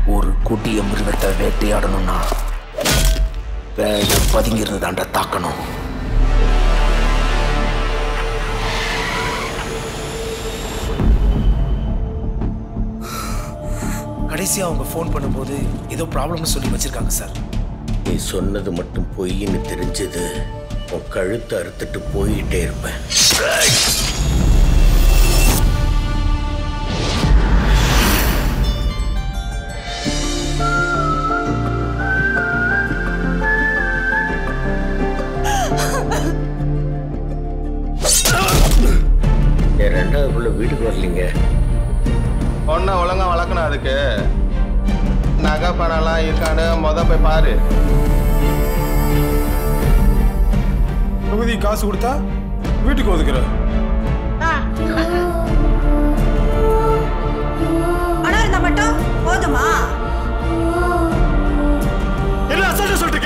ஒரு கொடிய மிருகத்தை வேட்டையாடணும்னா வேலை பதுங்கிறது தாண்டா தாக்கணும் கடைசியாக அவங்க ஃபோன் பண்ணும்போது ஏதோ ப்ராப்ளம்னு சொல்லி வச்சிருக்காங்க சார் நீ சொன்னது மட்டும் பொய்ன்னு தெரிஞ்சது உன் கழுத்தை அறுத்துட்டு போயிட்டே இருப்பேன் என் ரெண்டாவது புள்ள வீட்டுக்கு வரலீங்க பொண்ணை ஒழுங்கா வளர்க்கணும் அதுக்கு நகை பணம்லாம் இருக்கான்னு மொத போய் பாரு தொகுதி காசு கொடுத்தா வீட்டுக்கு ஒதுக்குற பணம் இருந்தா மட்டும் போதுமா என்ன அசால்ட்டா சொல்லிட்டு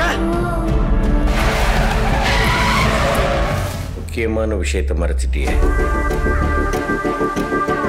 முக்கியமான விஷயத்தை மறைச்சிட்டியே